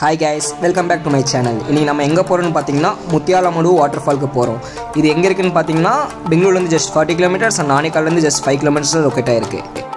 Hi guys welcome back to my channel இன்றைக்கி நம்ம எங்கே போகிறோம்னு பார்த்தீங்கன்னா முத்தியாலமடு வாட்டர் ஃபால்க்கு போகிறோம் இது எங்கே இருக்குன்னு பார்த்தீங்கன்னா பெங்களூர்லேருந்து ஜஸ்ட் ஃபார்ட்டி கிலோமீட்டர்ஸ் அண்ட் நானிக்கால்லேருந்து ஜஸ்ட் ஃபைவ் கிலோமீட்டர்ஸில் லொக்கேட் ஆயிருக்கு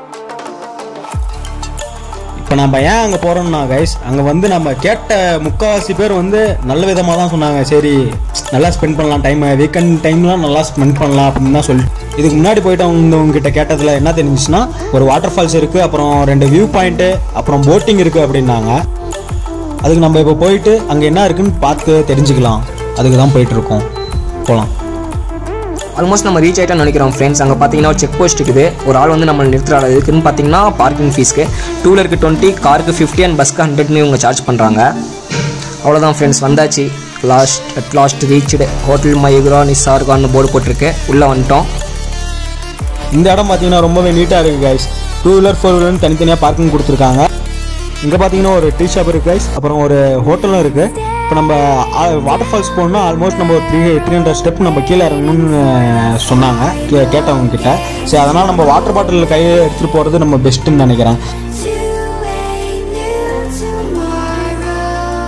இப்போ நம்ம ஏன் அங்கே போகிறோம்னா கைஸ் அங்கே வந்து நம்ம கேட்ட முக்கால்வாசி பேர் வந்து நல்ல விதமாக தான் சொன்னாங்க சரி நல்லா ஸ்பெண்ட் பண்ணலாம் டைம் வீக்கெண்ட் டைம்லாம் நல்லா ஸ்பெண்ட் பண்ணலாம் அப்படின்னு தான் சொல்லி இதுக்கு முன்னாடி போயிட்டு அவங்க கிட்ட கேட்டதில் என்ன தெரிஞ்சிச்சுன்னா ஒரு வாட்டர் ஃபால்ஸ் இருக்குது அப்புறம் ரெண்டு வியூ பாயிண்ட்டு அப்புறம் போட்டிங் இருக்குது அப்படின்னாங்க அதுக்கு நம்ம இப்போ போயிட்டு அங்கே என்ன இருக்குன்னு பார்த்து தெரிஞ்சுக்கலாம் அதுக்கு தான் போயிட்டு இருக்கோம் போகலாம் ஆல்மோஸ்ட் நம்ம ரீச் ஆகிட்டோம்னு நினைக்கிறோம் ஃப்ரெண்ட்ஸ் அங்கே பார்த்தீங்கன்னா ஒரு செக் போஸ்ட் இருக்குது ஒரு ஆள் வந்து நம்ம நிறுத்துறாரு இதுக்குன்னு பார்த்தீங்கன்னா பார்க்கிங் ஃபீஸ்க்கு டூ வீலருக்கு டுவெண்ட்டி காருக்கு ஃபிஃப்டி அண்ட் பஸ்க்கு ஹண்ட்ரட்னு இவங்க சார்ஜ் பண்ணுறாங்க அவ்வளோதான் ஃப்ரெண்ட்ஸ் வந்தாச்சு last at last reached hotel Mayura நிசார்கான்னு போர்டு போட்டிருக்கு உள்ளே வந்துட்டோம் இந்த இடம் பார்த்தீங்கன்னா ரொம்பவே நீட்டாக இருக்குது கைஸ் டூ வீலர் ஃபோர் வீலர்னு தனித்தனியாக பார்க்கிங் கொடுத்துருக்காங்க இங்கே பார்த்தீங்கன்னா ஒரு டீ ஷாப் இருக்குது கைஸ் அப்புறம் ஒரு ஹோட்டலும் இருக்குது இப்போ நம்ம வாட்டர் ஃபால்ஸ் போகணும்னா ஆல்மோஸ்ட் நம்ம ஒரு த்ரீ த்ரீ ஹண்ட்ரட் ஸ்டெப் நம்ம கீழே இறங்கணும்னு சொன்னாங்க கே கேட்டவங்க கிட்ட சரி அதனால் நம்ம வாட்டர் பாட்டில் கையை எடுத்துகிட்டு போகிறது நம்ம பெஸ்ட்டுன்னு நினைக்கிறேன் To a new tomorrow.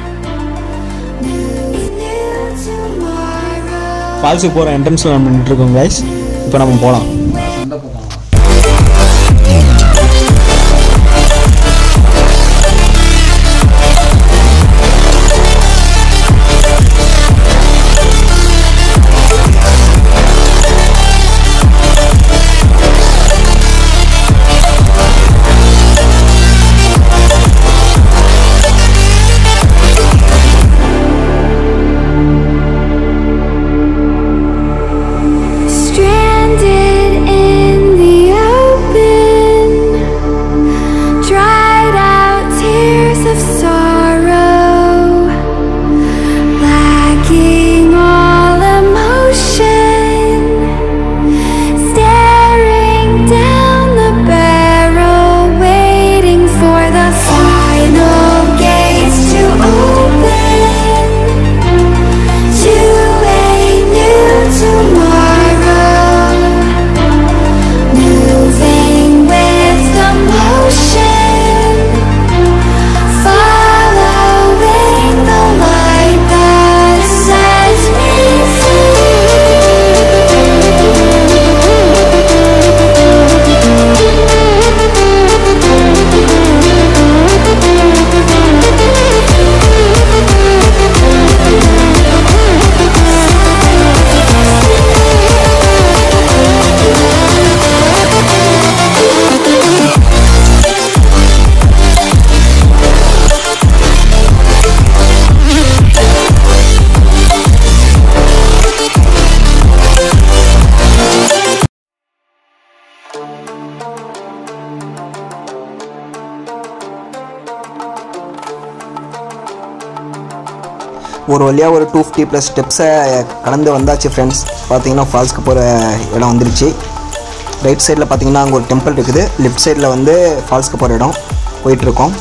New, new tomorrow. ஃபால்ஸுக்கு போகிற என்ட்ரன்ஸில் நம்ம நின்றுருக்கோம் கைஸ் இப்போ நம்ம போகலாம் Stranded in the open, dried out tears of sorrow, lacking all emotion, staring down the barrel, waiting for the final gates to open to a new tomorrow, moving with the motion, following the light that sets me ஒரு வழியாக ஒரு two fifty plus ஸ்டெப்ஸை கடந்து வந்தாச்சு friends பார்த்தீங்கன்னா ஃபால்ஸ்க்கு போகிற இடம் வந்துருச்சு right சைடில் பார்த்தீங்கன்னா அங்கே ஒரு டெம்பிள் இருக்குது லெஃப்ட் சைடில் வந்து ஃபால்ஸ்க்கு போகிற இடம் போயிட்டுருக்கோம்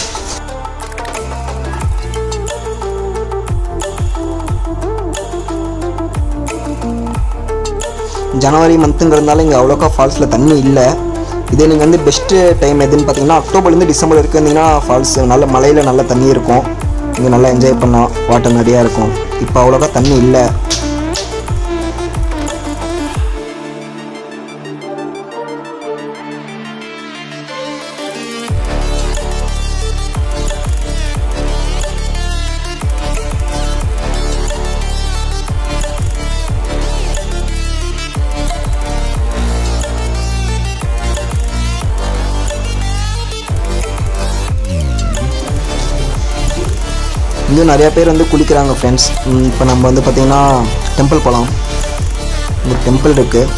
ஜனவரி மந்த்துங்கிறதுனால இங்கே அவ்வளோக்கா ஃபால்ஸில் தண்ணி இல்லை இதே நீங்கள் வந்து பெஸ்ட்டு டைம் எதுன்னு பார்த்தீங்கன்னா அக்டோபர்லேருந்து டிசம்பர் வரைக்கும் இருந்தீங்கன்னா ஃபால்ஸ் நல்ல மலையில் நல்ல தண்ணி இருக்கும் இங்கே நல்லா என்ஜாய் பண்ணலாம் வாட்டர் நிறையா இருக்கும் இப்போ அவ்வளோக்கா தண்ணி இல்லை இங்கேயும் நிறையா பேர் வந்து குளிக்கிறாங்க ஃப்ரெண்ட்ஸ் இப்போ நம்ம வந்து பார்த்திங்கன்னா டெம்பிள் போகலாம் இந்த டெம்பிள் இருக்குது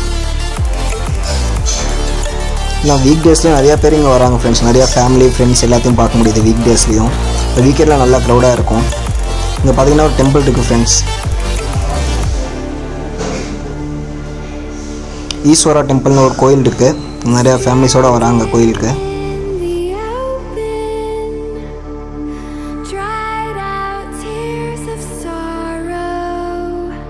இல்லை வீக் டேஸ்லேயும் நிறையா பேர் இங்கே வராங்க ஃப்ரெண்ட்ஸ் நிறையா ஃபேமிலி ஃப்ரெண்ட்ஸ் எல்லாத்தையும் பார்க்க முடியுது வீக் டேஸ்லேயும் இப்போ வீக்கெண்டில் நல்லா க்ரௌடாக இருக்கும் இங்கே பார்த்தீங்கன்னா ஒரு டெம்பிள் இருக்குது ஃப்ரெண்ட்ஸ் ஈஸ்வரா டெம்பிள்னு ஒரு கோயில் இருக்குது நிறையா ஃபேமிலிஸோடு வராங்க கோயிலுக்கு the open, dried out tears of sorrow,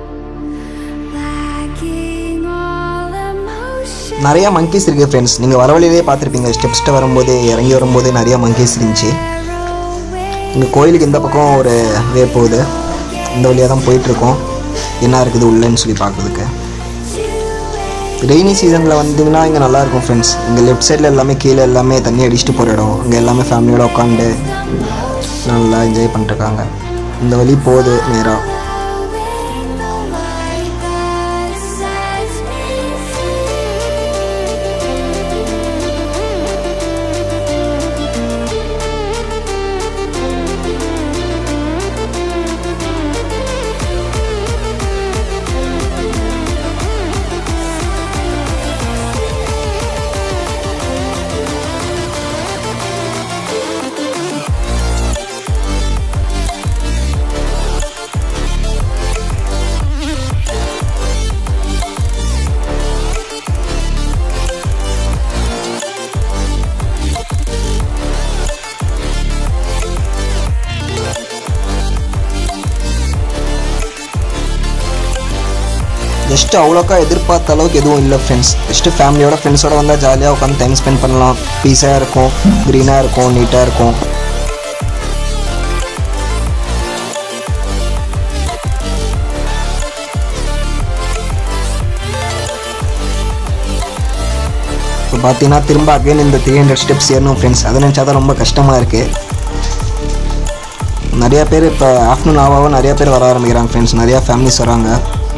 lacking all emotion. நிறைய monkeys இருக்குது ஃப்ரெண்ட்ஸ் நீங்கள் வர வழியிலே பார்த்துருப்பீங்க ஸ்டெப்ஸ்ட்டு வரும்போது இறங்கி வரும்போது நிறைய monkeys இருந்துச்சு இங்கே கோயிலுக்கு இந்த பக்கம் ஒரு வே போகுது இந்த வழியாக தான் போயிட்டுருக்கோம் என்ன இருக்குது உள்ளேன்னு சொல்லி பார்க்குறதுக்கு ரெய்னி சீசனில் வந்தீங்கன்னா இங்கே நல்லாயிருக்கும் ஃப்ரெண்ட்ஸ் இங்கே லெஃப்ட் சைடில் எல்லாமே கீழே எல்லாமே தண்ணி அடிச்சுட்டு போகிற இடம் இங்கே எல்லாமே ஃபேமிலியோட உட்காந்து நல்லா என்ஜாய் பண்ணிட்டுருக்காங்க இந்த வழி போகுது நேராக ஜஸ்ட் அவ்வளோக்கா எதிர்பார்த்த அளவுக்கு எதுவும் இல்லை ஃப்ரெண்ட்ஸ் ஜஸ்ட்டு ஃபேமிலியோட ஃப்ரெண்ட்ஸோட வந்தால் ஜாலியாக உட்காந்து டைம் ஸ்பெண்ட் பண்ணலாம் பீஸாக இருக்கும் க்ரீனாக இருக்கும் நீட்டாக இருக்கும் இப்போ பார்த்தீங்கன்னா திரும்ப அகைன் இந்த த்ரீ ஹண்ட்ரட் ஸ்டெப்ஸ் ஏறணும் ஃப்ரெண்ட்ஸ் அதை நினச்சா தான் ரொம்ப கஷ்டமாக இருக்குது நிறையா பேர் இப்போ ஆஃப்டர்நூன் ஆகாவோ நிறையா பேர் வர ஆரம்பிக்கிறாங்க ஃப்ரெண்ட்ஸ் நிறையா ஃபேமிலிஸ் வராங்க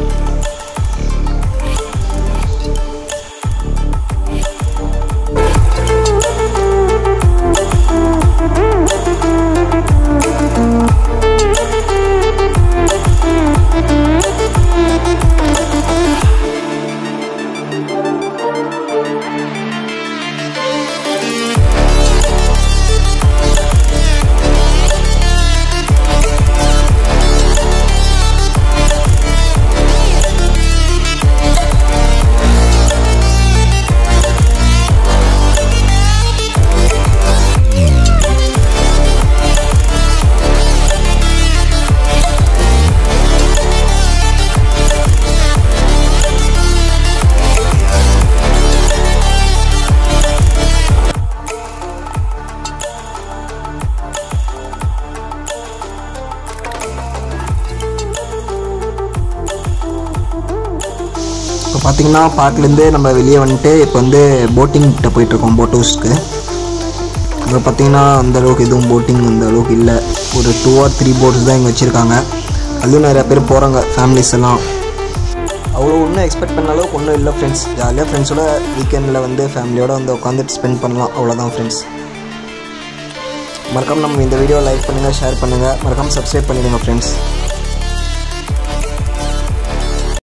இப்போ பார்த்தீங்கன்னா பார்க்லேருந்து நம்ம வெளியே வந்துட்டு இப்போ வந்து போட்டிங் கிட்ட போயிட்டுருக்கோம் போட் ஹவுஸ்க்கு அங்கே பார்த்தீங்கன்னா அந்த அளவுக்கு எதுவும் போட்டிங் அந்த அளவுக்கு இல்லை ஒரு டூ ஆர் த்ரீ போட்ஸ் தான் இங்கே வச்சுருக்காங்க அதுவும் நிறையா பேர் போகிறாங்க ஃபேமிலிஸ் எல்லாம் அவ்வளோ ஒன்றும் எக்ஸ்பெக்ட் பண்ண அளவுக்கு ஒன்றும் இல்லை ஃப்ரெண்ட்ஸ் ஜாலியாக ஃப்ரெண்ட்ஸோட வீக்கெண்டில் வந்து ஃபேமிலியோட வந்து உட்காந்துட்டு ஸ்பெண்ட் பண்ணலாம் அவ்வளோதான் ஃப்ரெண்ட்ஸ் மறக்காம நம்ம இந்த வீடியோ லைக் பண்ணுங்கள் ஷேர் பண்ணுங்கள் மறக்காம சப்ஸ்கிரைப் பண்ணிடுங்க ஃப்ரெண்ட்ஸ்